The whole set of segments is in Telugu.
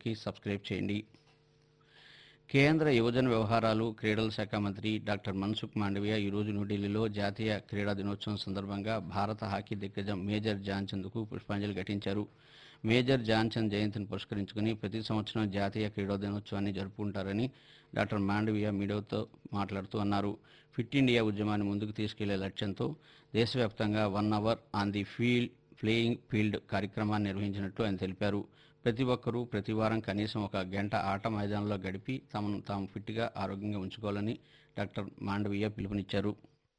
ఛానల్కి సబ్స్క్రైబ్ చేయండి కేంద్ర యువజన వ్యవహారాలు క్రీడల శాఖ మంత్రి డాక్టర్ మన్సుఖ్ మాండవియా ఈరోజు న్యూఢిల్లీలో జాతీయ క్రీడా దినోత్సవం సందర్భంగా భారత హాకీ దిగ్గజం మేజర్ ధ్యాన్చంద్కు పుష్పాంజలి ఘటించారు మేజర్ ధ్యాన్చంద్ జయంతిని పురస్కరించుకుని ప్రతి సంవత్సరం జాతీయ క్రీడా దినోత్సవాన్ని జరుపుకుంటారని డాక్టర్ మాండవియా మీడియాతో మాట్లాడుతూ అన్నారు ఫిట్ ఇండియా ఉద్యమాన్ని ముందుకు తీసుకెళ్లే లక్ష్యంతో దేశవ్యాప్తంగా one hour on the field playing field కార్యక్రమాన్ని నిర్వహించినట్లు ఆయన తెలిపారు ప్రతి ఒక్కరూ ప్రతి వారం కనీసం ఒక గంట ఆట మైదానంలో గడిపి తమను తాము ఫిట్గా ఆరోగ్యంగా ఉంచుకోవాలని డాక్టర్ మాండవీయ పిలుపునిచ్చారు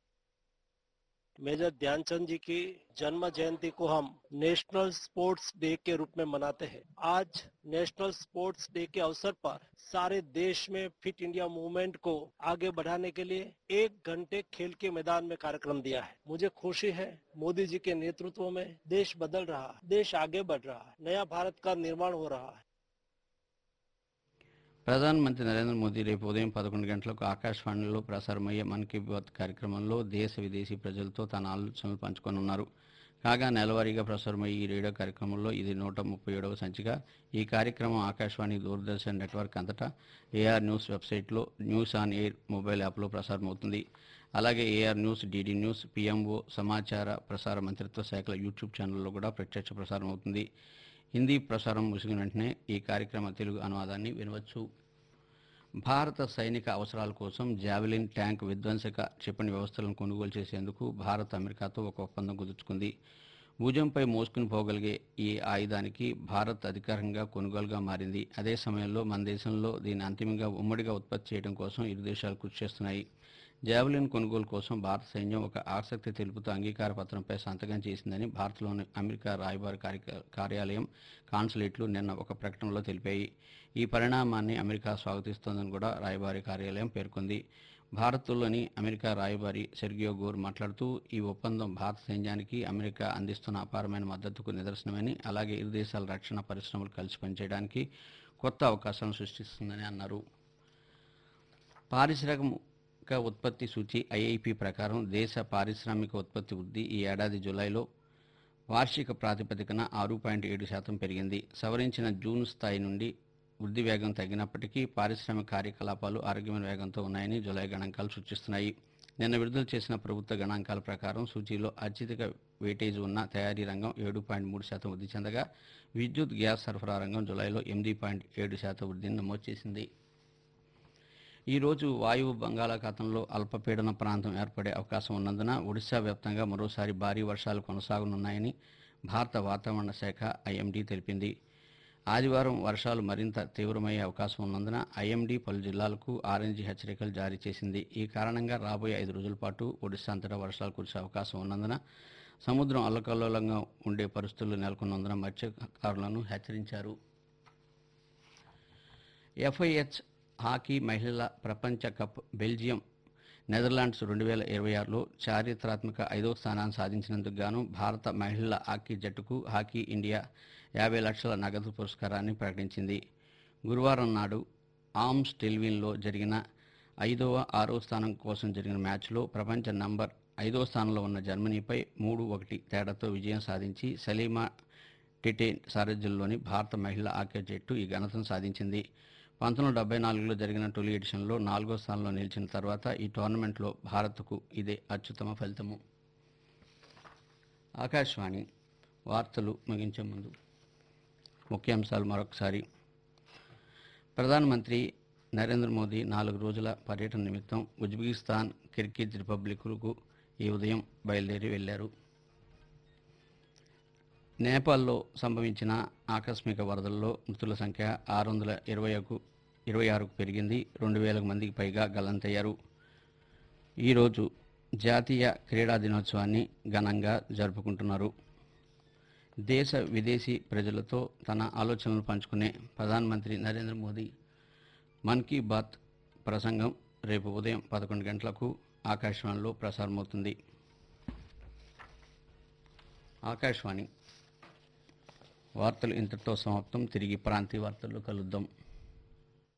मेजर ध्यानचंद जी की जन्म जयंती को हम नेशनल स्पोर्ट्स डे के रूप में मनाते हैं आज नेशनल स्पोर्ट्स डे के अवसर पर सारे देश में फिट इंडिया मूवमेंट को आगे बढ़ाने के लिए एक घंटे खेल के मैदान में कार्यक्रम दिया है मुझे खुशी है मोदी जी के नेतृत्व में देश बदल रहा है देश आगे बढ़ रहा है नया भारत का निर्माण हो रहा है ప్రధానమంత్రి నరేంద్ర మోదీ రేపు ఉదయం పదకొండు గంటలకు ఆకాశవాణిలో ప్రసారమయ్యే మన్ కీ బాత్ కార్యక్రమంలో దేశ విదేశీ ప్రజలతో తన ఆలోచనలు పంచుకోనున్నారు కాగా నెలవారీగా ప్రసారమయ్యే ఈ రేడియో కార్యక్రమంలో ఇది నూట ముప్పై ఏడవ సంచిక ఈ కార్యక్రమం ఆకాశవాణి దూరదర్శన్ నెట్వర్క్ అంతటా ఏఆర్ న్యూస్ వెబ్సైట్లో న్యూస్ ఆన్ ఎయిర్ మొబైల్ యాప్లో ప్రసారమవుతుంది అలాగే A R news D D news P M O సమాచార ప్రసార మంత్రిత్వ శాఖల యూట్యూబ్ ఛానల్లో కూడా ప్రత్యక్ష ప్రసారం అవుతుంది హిందీ ప్రసారం ముగిసిన వెంటనే ఈ కార్యక్రమ తెలుగు అనువాదాన్ని వినవచ్చు భారత సైనిక అవసరాల కోసం జావెలిన్ ట్యాంక్ విధ్వంసక క్షిపణి వ్యవస్థలను కొనుగోలు చేసేందుకు భారత్ అమెరికాతో ఒక ఒప్పందం కుదుర్చుకుంది భుజంపై మోసుకుని పోగలిగే ఈ ఆయుధానికి భారత్ అధికారికంగా కొనుగోలుగా మారింది అదే సమయంలో మన దేశంలో దీన్ని అంతిమంగా ఉమ్మడిగా ఉత్పత్తి చేయడం కోసం ఇరు దేశాలు కృషి చేస్తున్నాయి జావెలిన్ కొనుగోలు కోసం భారత సైన్యం ఒక ఆసక్తి తెలుపుతూ అంగీకార పత్రంపై సంతకం చేసిందని భారత్లోని అమెరికా రాయబారి కార్య- కార్యాలయం కాన్సులేట్లు నిన్న ఒక ప్రకటనలో తెలిపాయి ఈ పరిణామాన్ని అమెరికా స్వాగతిస్తోందని కూడా రాయబారి కార్యాలయం పేర్కొంది భారత్లోని అమెరికా రాయబారి సెర్గియో గోర్ మాట్లాడుతూ ఈ ఒప్పందం భారత సైన్యానికి అమెరికా అందిస్తున్న అపారమైన మద్దతుకు నిదర్శనమని అలాగే ఇరు దేశాల రక్షణ పరిశ్రమలు కలిసి పనిచేయడానికి కొత్త అవకాశాలను సృష్టిస్తుందని అన్నారు పారిశ్రామిక ఉత్పత్తి సూచి ఐఐపి ప్రకారం దేశ పారిశ్రామిక ఉత్పత్తి వృద్ధి ఈ ఏడాది జూలైలో వార్షిక ప్రాతిపదికన ఆరు పాయింట్ ఏడు శాతం పెరిగింది సవరించిన జూన్ స్థాయి నుండి వృద్ధి వేగం తగ్గినప్పటికీ పారిశ్రామిక కార్యకలాపాలు ఆరోగ్యమైన వేగంతో ఉన్నాయని జులై గణాంకాలు సూచిస్తున్నాయి నిన్న విడుదల చేసిన ప్రభుత్వ గణాంకాల ప్రకారం సూచీలో అత్యధిక వెయిటేజ్ ఉన్న తయారీ రంగం ఏడు పాయింట్ మూడు శాతం వృద్ధి చెందగా విద్యుత్ గ్యాస్ సరఫరా రంగం జులైలో ఎనిమిది పాయింట్ ఏడు శాతం వృద్ధిని నమోదు చేసింది ఈ రోజు వాయువు బంగాళాఖాతంలో అల్పపీడన ప్రాంతం ఏర్పడే అవకాశం ఉన్నందున ఒడిశా వ్యాప్తంగా మరోసారి భారీ వర్షాలు కొనసాగనున్నాయని భారత వాతావరణ శాఖ ఐఎండీ తెలిపింది ఆదివారం వర్షాలు మరింత తీవ్రమయ్యే అవకాశం ఉన్నందున ఐఎండీ పలు జిల్లాలకు ఆరెంజ్ హెచ్చరికలు జారీ చేసింది ఈ కారణంగా రాబోయే ఐదు రోజుల పాటు ఒడిశా అంతటా వర్షాలు కురిసే అవకాశం ఉన్నందున సముద్రం అల్లకల్లోలంగా ఉండే పరిస్థితులు నెలకొన్నందున మత్స్యకారులను హెచ్చరించారు ఎఫ్ఐహెచ్ హాకీ మహిళల ప్రపంచ కప్ బెల్జియం నెదర్లాండ్స్ రెండు వేల ఇరవై ఆరులో చారిత్రాత్మక ఐదో స్థానాన్ని సాధించినందుకు గాను భారత మహిళల హాకీ జట్టుకు హాకీ ఇండియా యాభై లక్షల నగదు పురస్కారాన్ని ప్రకటించింది గురువారం నాడు ఆర్మ్స్ టెల్విన్లో జరిగిన ఐదవ ఆరో స్థానం కోసం జరిగిన మ్యాచ్లో ప్రపంచ నంబర్ ఐదో స్థానంలో ఉన్న జర్మనీపై మూడు ఒకటి తేడాతో విజయం సాధించి సలీమా టిటేన్ సారథ్యంలోని భారత మహిళా హాకీ జట్టు ఈ ఘనతను సాధించింది పంతొమ్మిది వందల డెబ్బై నాలుగులో జరిగిన తొలి ఎడిషన్లో నాలుగో స్థానంలో నిలిచిన తర్వాత ఈ టోర్నమెంట్లో భారత్కు ఇదే అత్యుత్తమ ఫలితము ఆకాశవాణి వార్తలు ముగించే ముందు ముఖ్యాంశాలు మరొకసారి ప్రధానమంత్రి నరేంద్ర మోదీ నాలుగు రోజుల పర్యటన నిమిత్తం ఉజ్బెకిస్తాన్ కిర్గిజ్ రిపబ్లిక్లకు ఈ ఉదయం బయలుదేరి వెళ్లారు నేపాల్లో సంభవించిన ఆకస్మిక వరదల్లో మృతుల సంఖ్య ఆరు వందల ఇరవైకు ఇరవై ఆరుకు పెరిగింది రెండు వేలకు మందికి పైగా గల్లంతయ్యారు ఈరోజు జాతీయ క్రీడా దినోత్సవాన్ని ఘనంగా జరుపుకుంటున్నారు దేశ విదేశీ ప్రజలతో తన ఆలోచనలు పంచుకునే ప్రధానమంత్రి నరేంద్ర మోదీ మన్ కీ బాత్ ప్రసంగం రేపు ఉదయం పదకొండు గంటలకు ఆకాశవాణిలో ప్రసారమవుతుంది ఆకాశవాణి వార్తలు ఇంతటితో సమాప్తం తిరిగి ప్రాంతీయ వార్తల్లో కలుద్దాం